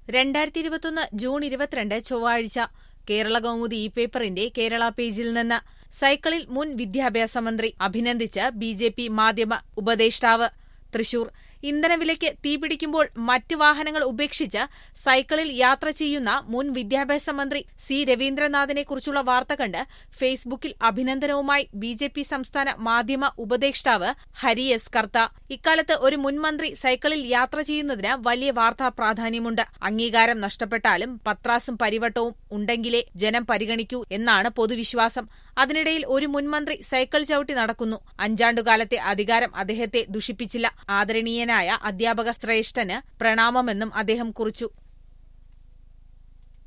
രണ്ടായിരത്തി ഇരുപത്തൊന്ന് ജൂൺ ഇരുപത്തിരണ്ട് ചൊവ്വാഴ്ച കേരള കൗമുദി ഈ പേപ്പറിന്റെ കേരള പേജിൽ നിന്ന് സൈക്കിളിൽ മുൻ വിദ്യാഭ്യാസ മന്ത്രി അഭിനന്ദിച്ച് ബി ജെ പി മാധ്യമ ഉപദേഷ്ടാവ് തൃശൂർ ഇന്ധനവിലയ്ക്ക് തീപിടിക്കുമ്പോൾ മറ്റ് വാഹനങ്ങൾ ഉപേക്ഷിച്ച് സൈക്കിളിൽ യാത്ര ചെയ്യുന്ന മുൻ വിദ്യാഭ്യാസ മന്ത്രി സി രവീന്ദ്രനാഥിനെക്കുറിച്ചുള്ള വാർത്ത കണ്ട് ഫേസ്ബുക്കിൽ അഭിനന്ദനവുമായി ബി ജെ പി സംസ്ഥാന മാധ്യമ ഉപദേഷ്ടാവ് ഹരി എസ് കർത്ത ഇക്കാലത്ത് ഒരു മുൻ മന്ത്രി സൈക്കിളിൽ യാത്ര ചെയ്യുന്നതിന് വലിയ വാർത്താ പ്രാധാന്യമുണ്ട് അംഗീകാരം നഷ്ടപ്പെട്ടാലും പത്രാസും പരിവട്ടവും ഉണ്ടെങ്കിലേ ജനം പരിഗണിക്കൂ എന്നാണ് പൊതുവിശ്വാസം അതിനിടയിൽ ഒരു മുൻമന്ത്രി സൈക്കിൾ ചവിട്ടി നടക്കുന്നു അഞ്ചാണ്ടുകാലത്തെ അധികാരം അദ്ദേഹത്തെ ദുഷിപ്പിച്ചില്ല ആദരണീയനായ അധ്യാപക ശ്രേഷ്ഠന് പ്രണാമമെന്നും അദ്ദേഹം കുറിച്ചു